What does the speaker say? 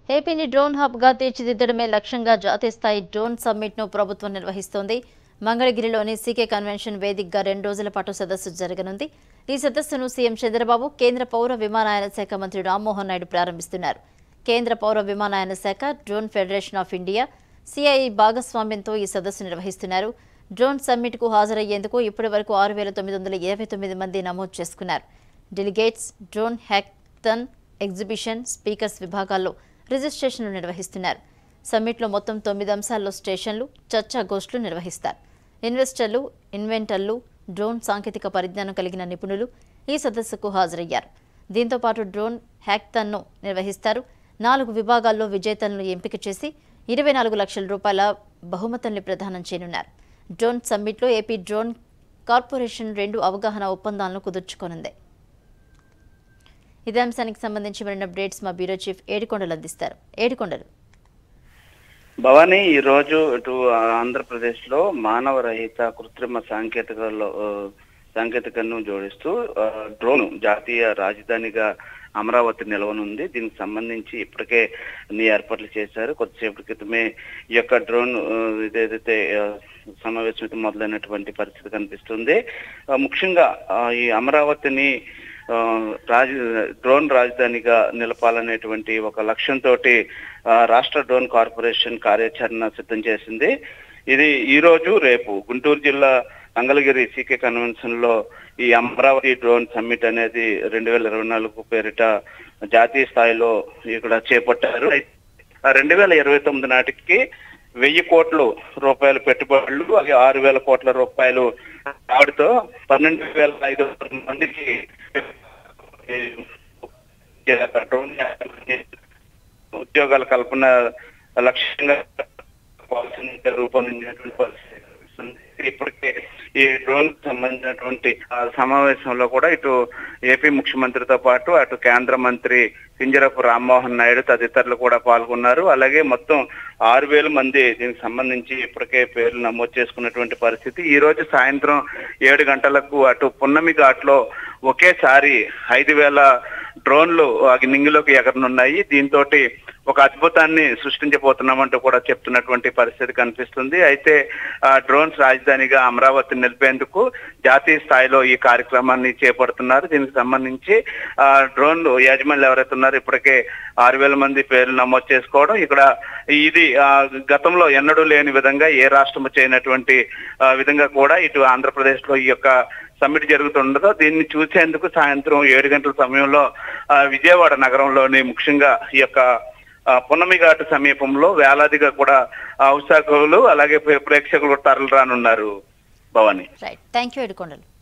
ఏపీని డ్రోన్ హబ్గా తీర్చిదిద్దడమే లక్ష్యంగా జాతీయ స్థాయి డ్రోన్ సమ్మిట్ను ప్రభుత్వం నిర్వహిస్తోంది మంగళగిరిలోని సీకే కన్వెన్షన్ వేదికగా రెండు రోజుల పాటు సదస్సు జరగనుంది ఈ సదస్సును సీఎం చంద్రబాబు కేంద్ర పౌర విమానయాన శాఖ మంత్రి రామ్మోహన్ నాయుడు ప్రారంభిస్తున్నారు కేంద్ర పౌర విమానయాన శాఖ drone federation of India CII భాగస్వామ్యంతో ఈ సదస్సు నిర్వహిస్తున్నారు డ్రోన్ సమ్మిట్కు హాజరయ్యేందుకు ఇప్పటి వరకు ఆరు వేల తొమ్మిది వందల ఇరవై తొమ్మిది మంది నమోదు చేసుకున్నారు delegates drone hackathon exhibition speakers విభాగాల్లో రిజిస్ట్రేషన్లు నిర్వహిస్తున్నారు సమ్మిట్లో మొత్తం తొమ్మిది అంశాల్లో స్టేషన్లు చర్చా గోష్ఠులు నిర్వహిస్తారు ఇన్వెస్టర్లు ఇన్వెంటర్లు డ్రోన్ సాంకేతిక పరిజ్ఞానం కలిగిన నిపుణులు ఈ సదస్సుకు హాజరయ్యారు దీంతో పాటు డ్రోన్ హ్యాక్థన్ను నిర్వహిస్తారు నాలుగు విభాగాల్లో విజేతలను ఎంపిక చేసి ఇరవై నాలుగు లక్షల రూపాయల బహుమతుల్ని ప్రదానం చేయనున్నారు డ్రోన్ సమ్మిట్లో ఏపీ డ్రోన్ కార్పొరేషన్ రెండు అవగాహన ఒప్పందాలను కుదుర్చుకోనుంది ఇదే అంశానికి సంబంధించి మరిన్ని అప్డేట్స్ మా బ్యూరో చీఫ్ ఏడుకొండలు అందిస్తారు ఏడుకొండలు భవానీ ఈ రోజు ఇటు ఆంధ్రప్రదేశ్ లో మానవ రహిత కృత్రిమ సాంకేతికలో ఆ, సాంకేతికను జోడిస్తూ ఆ, డ్రోన్ జాతీయ రాజధానిగా అమరావతి నిలవనుంది దీనికి సంబంధించి ఇప్పటికే అన్ని ఏర్పాట్లు చేశారు కొద్దిసేపటి క్రితమే ఈ యొక్క డ్రోన్ ఆ, ఇదేదైతే ఆ, సమావేశం అయితే మొదలైనటువంటి పరిస్థితి కనిపిస్తుంది ఆ, ముఖ్యంగా ఆ, ఈ అమరావతిని ఆ, రాజ డ్రోన్ రాజధానిగా నిలపాలనేటువంటి ఒక లక్ష్యంతో రాష్ట్ర డ్రోన్ కార్పొరేషన్ కార్యాచరణ సిద్ధం చేసింది ఇది ఈ రోజు రేపు గుంటూరు జిల్లా మంగళగిరి సీకే కన్వెన్షన్ లో ఈ అమరావతి డ్రోన్ సమ్మిట్ అనేది రెండు వేల ఇరవై నాలుగు పేరిట జాతీయ స్థాయిలో ఇక్కడ చేపట్టారు రెండు వేల ఇరవై తొమ్మిది నాటికి వెయ్యి కోట్లు రూపాయల పెట్టుబడులు అలాగే ఆరు వేల కోట్ల రూపాయలు ఆవిడతో పన్నెండు వేల ఐదు వందల మందికి డ్రోన్ ఉద్యోగాల కల్పన లక్ష్యంగా పాలసీని రూపొందించినటువంటి పరిస్థితి కనిపిస్తుంది. ఇప్పటికే ఈ డ్రోన్ సంబంధించినటువంటి ఆ సమావేశంలో కూడా ఇటు ఏపీ ముఖ్యమంత్రితో పాటు అటు కేంద్ర మంత్రి కింజరపు రామ్మోహన్ నాయుడు తదితరులు కూడా పాల్గొన్నారు అలాగే మొత్తం ఆరు వేల మంది దీనికి సంబంధించి ఇప్పటికే పేర్లు నమోదు చేసుకున్నటువంటి పరిస్థితి ఈ రోజు సాయంత్రం ఏడు గంటలకు అటు పున్నమి ఘాట్లో ఒకేసారి ఐదు వేల డ్రోన్లు నింగిలోకి ఎగరనున్నాయి దీంతో ఒక అద్భుతాన్ని సృష్టించబోతున్నామంటూ కూడా చెప్తున్నటువంటి పరిస్థితి కనిపిస్తుంది అయితే ఆ, డ్రోన్స్ రాజధానిగా అమరావతి నిలిపేందుకు జాతీయ స్థాయిలో ఈ కార్యక్రమాన్ని చేపడుతున్నారు దీనికి సంబంధించి ఆ, డ్రోన్ యాజమాన్యులు ఎవరైతే ఉన్నారో ఇప్పటికే ఆరు వేల మంది పేర్లు నమోదు చేసుకోవడం ఇక్కడ ఇది ఆ, గతంలో ఎన్నడూ లేని విధంగా ఏ రాష్ట్రము చేయనటువంటి ఆ, విధంగా కూడా ఇటు ఆంధ్రప్రదేశ్ లో ఈ యొక్క సమ్మిట్ జరుగుతుండదో దీన్ని చూసేందుకు సాయంత్రం ఏడు గంటల సమయంలో ఆ, విజయవాడ నగరంలోని ముఖ్యంగా ఈ యొక్క ఆ, పున్నమి ఘాటు సమీపంలో వేలాదిగా కూడా ఆ, ఉత్సాహకులు అలాగే ప్రే- ప్రేక్షకులు తరలి రానున్నారు Bhavani right thank you Yedukondalu